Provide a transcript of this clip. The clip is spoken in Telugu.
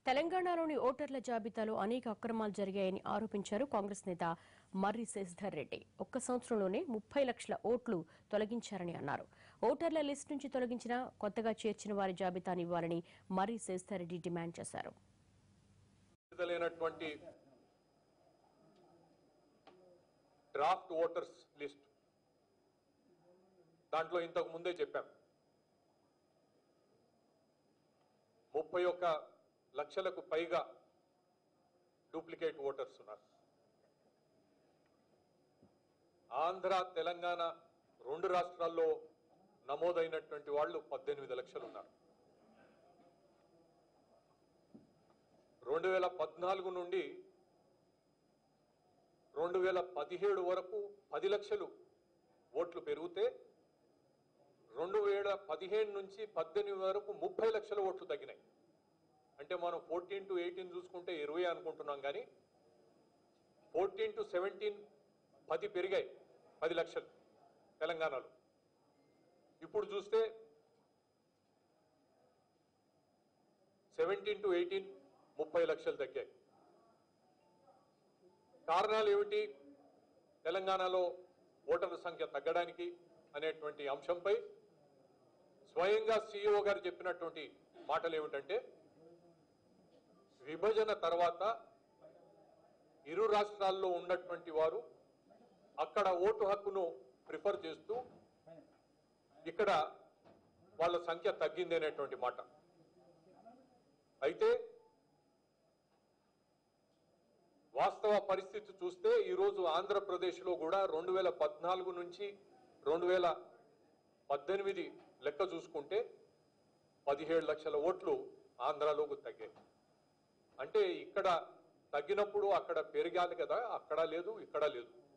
తెలంగాణలోని ఓటర్ల జాబితాలో అనేక అక్రమాలు జరిగాయని ఆరోపించారు కాంగ్రెస్ నేత మర్రి శశిధర్ రెడ్డి ఒక్క సంవత్సరంలోనే ముప్పై లక్షల ఓట్లు తొలగించారని అన్నారు ఓటర్ల లిస్టు నుంచి తొలగించిన కొత్తగా చేర్చిన వారి జాబితాను ఇవ్వాలని మర్రి శశిధర్ రెడ్డి డిమాండ్ చేశారు విడుదలైనటువంటి డ్రాఫ్ట్ ఓటర్స్ లిస్ట్ దాంట్లో ఇంతకు ముందే చెప్పాం ముప్పై ఒక్క లక్షలకు పైగా డూప్లికేట్ ఓటర్స్ ఉన్నారు ఆంధ్ర తెలంగాణ రెండు రాష్ట్రాల్లో నమోదైనటువంటి వాళ్ళు పద్దెనిమిది లక్షలు ఉన్నారు రెండు వేల పద్నాలుగు నుండి రెండు వేల పదిహేడు వరకు పది లక్షలు ఓట్లు పెరిగితే రెండు వేల పదిహేను నుంచి పద్దెనిమిది వరకు ముప్పై లక్షల ఓట్లు తగ్గినాయి అంటే మనం ఫోర్టీన్ టు ఎయిటీన్ చూసుకుంటే ఇరవై అనుకుంటున్నాం కానీ ఫోర్టీన్ టు సెవెంటీన్ పది పెరిగాయి పది లక్షలు తెలంగాణలో ఇప్పుడు చూస్తే సెవెంటీన్ టు ఎయిటీన్ ముప్పై లక్షలు తగ్గాయి కారణాలు ఏమిటి తెలంగాణలో ఓటర్ల సంఖ్య తగ్గడానికి అనేటువంటి అంశంపై స్వయంగా సిఇఓ గారు చెప్పినటువంటి మాటలు ఏమిటంటే విభజన తర్వాత ఇరు రాష్ట్రాల్లో ఉన్నటువంటి వారు అక్కడ ఓటు హక్కును ప్రిఫర్ చేస్తూ ఇక్కడ వాళ్ళ సంఖ్య తగ్గింది అనేటువంటి మాట అయితే వాస్తవ పరిస్థితి చూస్తే ఈరోజు ఆంధ్రప్రదేశ్లో కూడా రెండు వేల పద్నాలుగు నుంచి రెండు వేల పద్దెనిమిది లెక్క చూసుకుంటే పదిహేడు లక్షల ఓట్లు ఆంధ్రాలోకి తగ్గాయి అంటే ఇక్కడ తగ్గినప్పుడు అక్కడ పెరిగాలి కదా అక్కడ లేదు ఇక్కడ లేదు